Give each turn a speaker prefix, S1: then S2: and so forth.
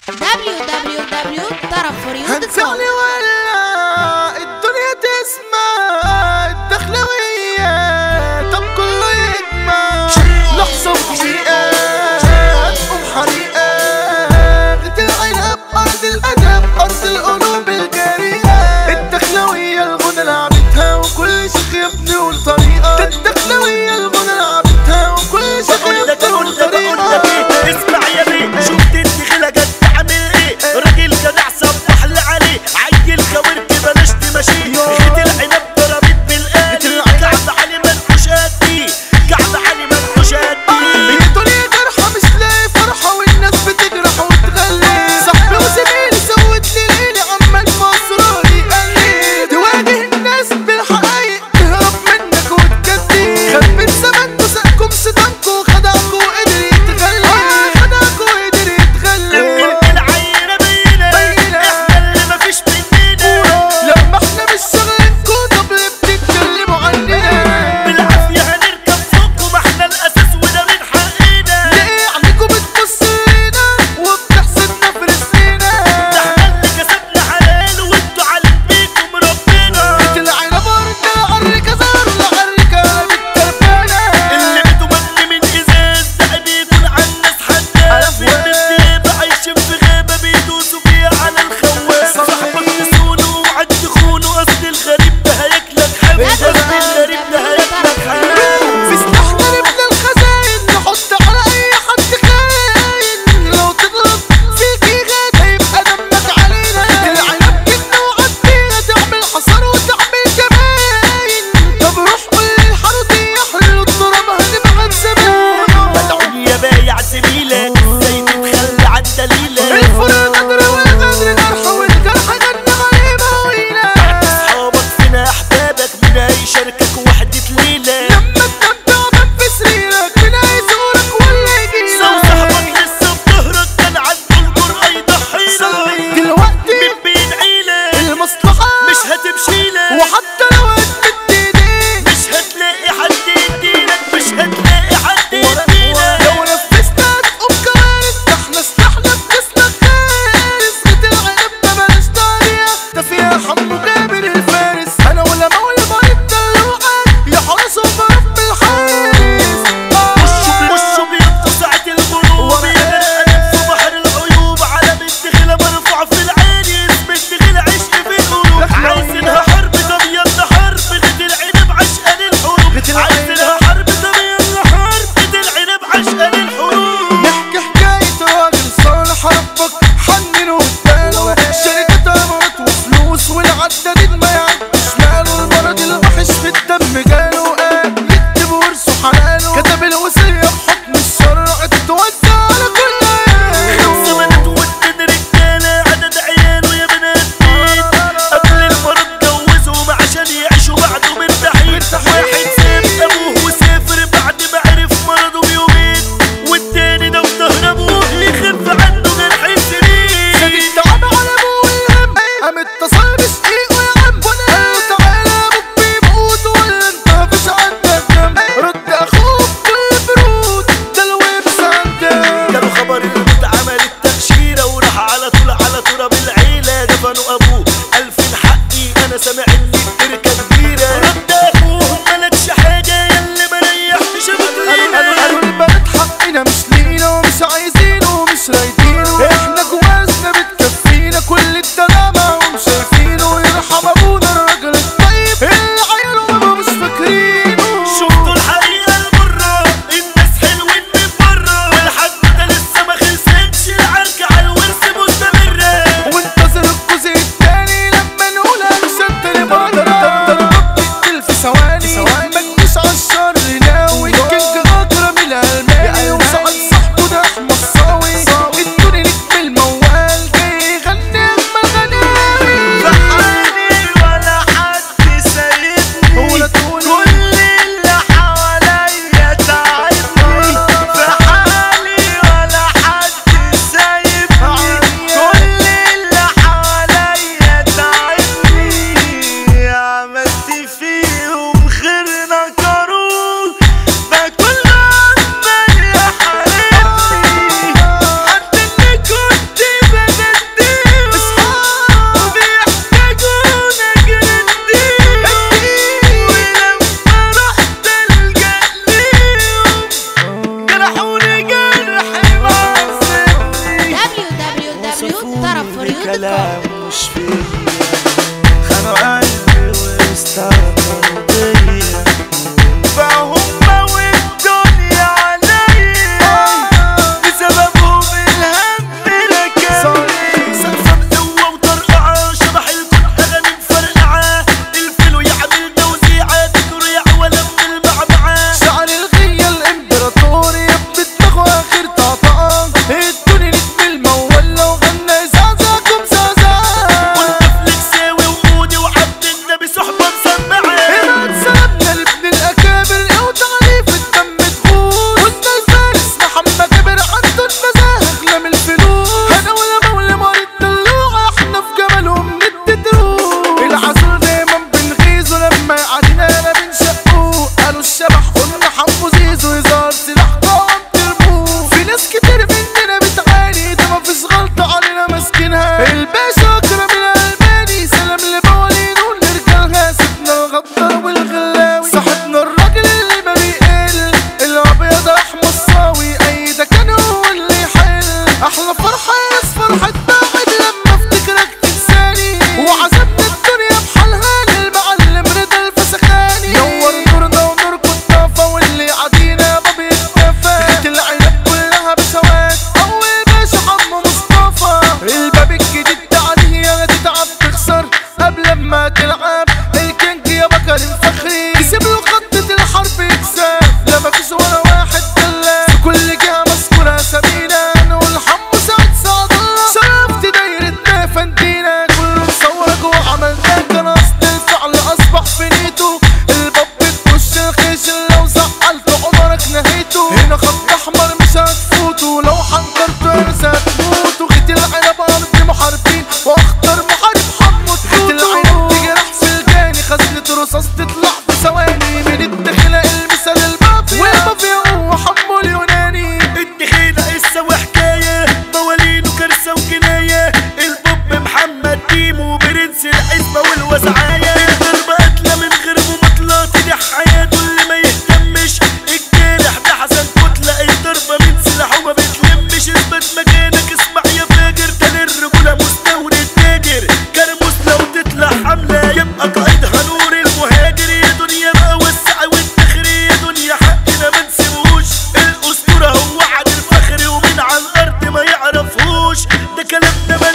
S1: www.tarabforyout.com
S2: هنسالي ولا الدنيا تسمع الدخلوية طب كله يجمع لحظة ودقيقة تقوم حريقة بتلعب أرض الأدب أرض القلوب الجريئة الدخلوية الغنى لعبتها وكل شيخ يبني طريقة الدخلوية الغنى لعبتها وكل شيخ
S3: بقول لك
S2: يبني
S3: بقول لك بقول لك
S2: طريقة
S3: ايه اسمع يا بيه شفت الدخيلة جت عامل ايه راجل جدع صبح لي عليه عيل وجناية البوب محمد ديمو برنس الحسبة والوسعاية الضربة قتلة من غير مماطلات دي حياته اللي ما يهتمش الجارح ده حسن كتلة الضربة من سلاح وما بتلمش اثبت مكانك اسمع يا فاجر ده للرجولة مستورد تاجر كرموس لو تطلع حملة يبقى قائدها نور المهاجر يا دنيا بقى وسع والتخر يا دنيا حقنا ما نسيبوش الأسطورة هو عادل الفخري ومين على الأرض ما يعرفوش ده كلامنا